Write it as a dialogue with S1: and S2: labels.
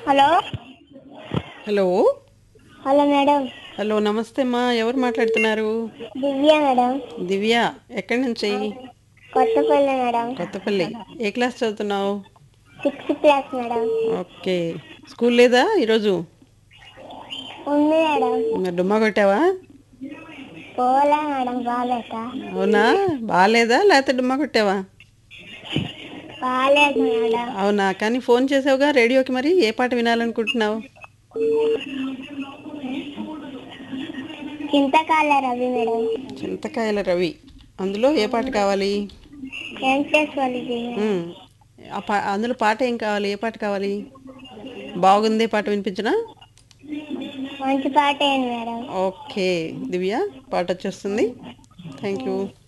S1: hello
S2: hello
S1: hello madam
S2: hello నమస్తే అమ్మా ఎవరు మాట్లాడుతున్నారు
S1: దివ్య మేడం
S2: దివ్య ఎక్కడి నుంచి
S1: కొత్తపల్లి మేడం
S2: కొత్తపల్లి ఏ క్లాస్ చదువుతున్నావు
S1: sixth class madam
S2: okay school లేదా ఈరోజు
S1: ఉంది మేడం
S2: మరి డుమ్మా కొట్టావా
S1: పోలే మేడం బాగాలేక
S2: అవునా బాగాలేదా లేకపోతే డుమ్మా కొట్టావా
S1: బాగాలేదు మేడం
S2: అవునా కానీ ఫోన్ చేసావుగా రేడియోకి మరి ఏ పాట వినాలనుకుంటున్నావు
S1: చింతకాల రవి మేడం
S2: చింతకాయల రవి అందులో ఏ పాట కావాలి
S1: వెంకటేశ్వరిది
S2: ఉమ్, ఆ పా అందులో పాట ఏం కావాలి ఏ పాట కావాలి బాగుంది పాట వినిపించనా
S1: మంచి పాట ఏంటి మేడం
S2: ఓకే దివ్య పాట వచ్చేస్తుంది థ్యాంక్ యూ